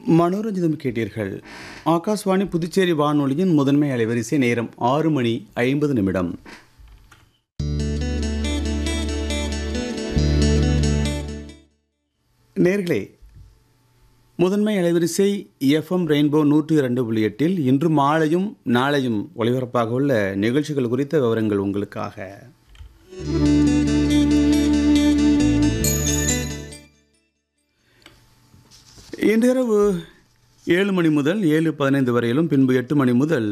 மனோரஞ்சிதம் கேட்டீர்கள் ஆகாஷ்வாணி புதுச்சேரி வானொலியின் முதன்மை அலைவரிசை நேரம் ஆறு மணி ஐம்பது நிமிடம் நேர்களே முதன்மை அலைவரிசை எஃப்எம் ரெயின்போ நூற்றி இரண்டு புள்ளி எட்டில் இன்று மாலையும் நாளையும் ஒளிபரப்பாக உள்ள நிகழ்ச்சிகள் குறித்த விவரங்கள் உங்களுக்காக இன்றிரவு ஏழு மணி முதல் ஏழு பதினைந்து வரையிலும் பின்பு எட்டு மணி முதல்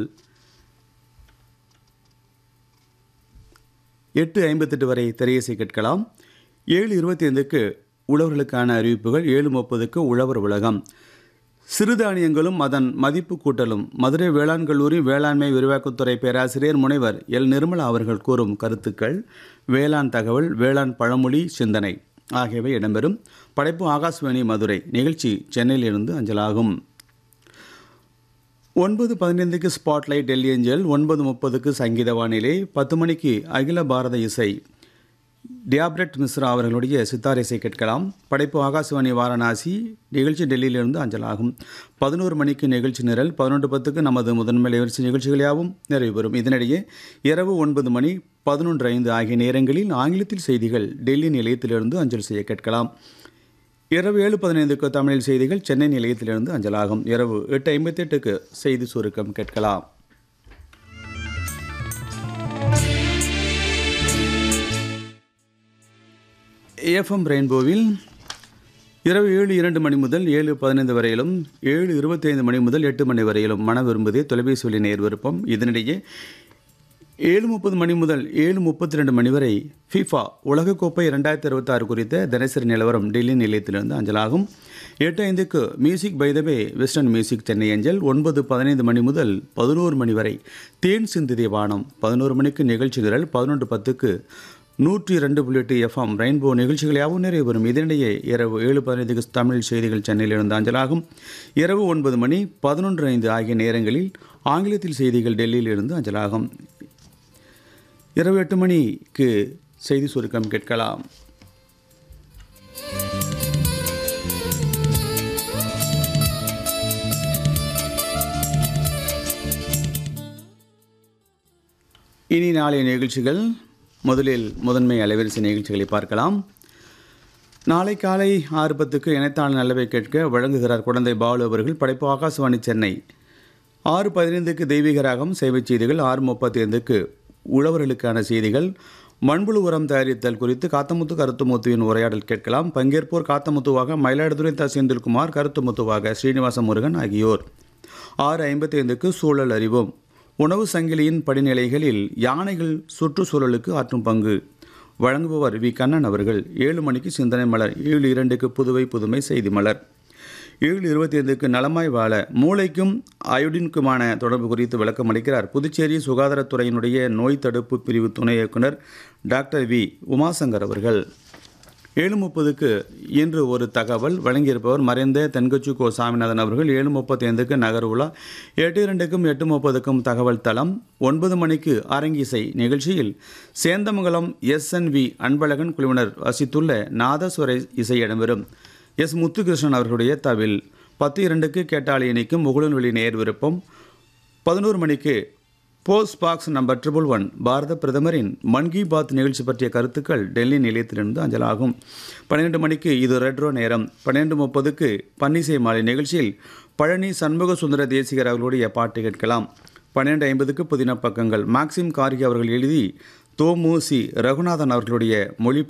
எட்டு ஐம்பத்தெட்டு வரை திரையிசை கேட்கலாம் ஏழு இருபத்தி ஐந்துக்கு உழவர்களுக்கான அறிவிப்புகள் ஏழு முப்பதுக்கு உழவர் உலகம் சிறுதானியங்களும் அதன் மதிப்பு கூட்டலும் மதுரை வேளாண் கல்லூரி வேளாண்மை விரிவாக்கத்துறை பேராசிரியர் முனைவர் எல் நிர்மலா அவர்கள் கூறும் கருத்துக்கள் வேளாண் தகவல் வேளாண் பழமொழி சிந்தனை ஆகியவை இடம்பெறும் படைப்பு ஆகாஷ்வாணி மதுரை நிகழ்ச்சி சென்னையிலிருந்து அஞ்சலாகும் ஒன்பது பதினைந்துக்கு ஸ்பாட்லைட் டெல்லி ஏஞ்சல் ஒன்பது முப்பதுக்கு சங்கீத வானிலை பத்து மணிக்கு அகில பாரத இசை டியாப்ரெட் மிஸ்ரா அவர்களுடைய சித்தார் இசை கேட்கலாம் படைப்பு ஆகாசவாணி வாரணாசி நிகழ்ச்சி டெல்லியிலிருந்து அஞ்சலாகும் பதினோரு மணிக்கு நிகழ்ச்சி நிரல் பதினொன்று பத்துக்கு நமது முதன்மை வரிசை நிகழ்ச்சிகள் யாவும் நிறைவு பெறும் இதனிடையே இரவு ஒன்பது மணி பதினொன்று ஐந்து ஆகிய நேரங்களில் ஆங்கிலத்தில் செய்திகள் டெல்லி நிலையத்திலிருந்து அஞ்சல் செய்ய கேட்கலாம் இரவு ஏழு பதினைந்துக்கு தமிழில் செய்திகள் சென்னை நிலையத்திலிருந்து அஞ்சலாகும் இரவு எட்டு ஐம்பத்தி எட்டுக்கு செய்தி சுருக்கம் கேட்கலாம் எஃப்எம் ரெயின்போவில் இரவு ஏழு இரண்டு மணி முதல் ஏழு பதினைந்து வரையிலும் ஏழு இருபத்தி ஐந்து மணி முதல் எட்டு மணி வரையிலும் மன விரும்புதே தொலைபேசி வழி நேர் விருப்பம் இதனிடையே ஏழு முப்பது மணி முதல் ஏழு முப்பத்தி ரெண்டு மணி வரை ஃபிஃபா உலகக்கோப்பை இரண்டாயிரத்தி இருபத்தாறு குறித்த தினசரி நிலவரம் டெல்லி நிலையத்திலிருந்து அஞ்சலாகும் எட்டு ஐந்துக்கு music by the way western music Chennai அஞ்சல் ஒன்பது பதினைந்து மணி முதல் பதினோரு மணி வரை தேன் சிந்திரிய வானம் பதினோரு மணிக்கு நிகழ்ச்சி நிரல் பதினொன்று பத்துக்கு நூற்றி இரண்டு புள்ளி எட்டு எஃப்எம் ரெயின்போ நிகழ்ச்சிகள் யாவும் நிறைவு பெறும் இதனிடையே இரவு ஏழு பதினைந்துக்கு தமிழ் செய்திகள் சென்னையிலிருந்து அஞ்சலாகும் இரவு ஒன்பது மணி பதினொன்று ஐந்து ஆகிய நேரங்களில் ஆங்கிலத்தில் செய்திகள் டெல்லியிலிருந்து அஞ்சலாகும் இரவு எட்டு மணிக்கு செய்தி சுருக்கம் கேட்கலாம் இனி நாளைய நிகழ்ச்சிகள் முதலில் முதன்மை அலைவரிசை நிகழ்ச்சிகளை பார்க்கலாம் நாளை காலை ஆறு பத்துக்கு இணைத்தாள் நல்லவை கேட்க வழங்குகிறார் குழந்தை பாலு அவர்கள் படைப்பு ஆகாசவாணி சென்னை ஆறு பதினைந்துக்கு தெய்வீக ராகம் சேவைச் செய்திகள் ஆறு முப்பத்தி ஐந்துக்கு உழவர்களுக்கான செய்திகள் மண்புழு உரம் தயாரித்தல் குறித்து காத்தமுத்து கருத்துமுத்துவின் உரையாடல் கேட்கலாம் பங்கேற்போர் காத்தமுத்துவாக மயிலாடுதுறை த செந்தில்குமார் கருத்துமுத்துவாக ஸ்ரீனிவாச முருகன் ஆகியோர் ஆறு ஐம்பத்தி ஐந்துக்கு சூழல் அறிவோம் உணவு சங்கிலியின் படிநிலைகளில் யானைகள் சுற்றுச்சூழலுக்கு ஆற்றும் பங்கு வழங்குபவர் வி கண்ணன் அவர்கள் ஏழு மணிக்கு சிந்தனை மலர் ஏழு இரண்டுக்கு புதுவை புதுமை செய்தி மலர் ஏழு இருபத்தி ஐந்துக்கு நலமாய் வாழ மூளைக்கும் அயோடினுக்குமான தொடர்பு குறித்து விளக்கம் அளிக்கிறார் புதுச்சேரி சுகாதாரத்துறையினுடைய நோய் தடுப்பு பிரிவு துணை இயக்குனர் டாக்டர் வி உமாசங்கர் அவர்கள் ஏழு முப்பதுக்கு இன்று ஒரு தகவல் வழங்கியிருப்பவர் மறைந்த தென்கொச்சி கோ சாமிநாதன் அவர்கள் ஏழு முப்பத்தி ஐந்துக்கு நகர் உலா எட்டு இரண்டுக்கும் எட்டு முப்பதுக்கும் தகவல் தளம் ஒன்பது மணிக்கு அரங்கிசை நிகழ்ச்சியில் சேந்தமங்கலம் எஸ்என்வி அன்பழகன் குழுவினர் வசித்துள்ள நாதஸ்வர இசை இடம்பெறும் எஸ் முத்துகிருஷ்ணன் அவர்களுடைய தவில் பத்து இரண்டுக்கு கேட்டாளி இணைக்கும் முகுலன்வெளி நேர் விருப்பம் பதினோரு மணிக்கு post box number triple one பாரத பிரதமரின் மன் கி பாத் நிகழ்ச்சி பற்றிய கருத்துக்கள் டெல்லி நிலையத்திலிருந்து அஞ்சலாகும் பன்னிரெண்டு மணிக்கு இது ரெட்ரோ நேரம் பன்னிரெண்டு முப்பதுக்கு பன்னிசை மாலை நிகழ்ச்சியில் பழனி சண்முக சுந்தர தேசிகர் அவர்களுடைய பாட்டு கேட்கலாம் பன்னிரெண்டு ஐம்பதுக்கு புதின பக்கங்கள் மேக்சிம் கார்கி அவர்கள் எழுதி தோமு சி ரகுநாதன் அவர்களுடைய மொழி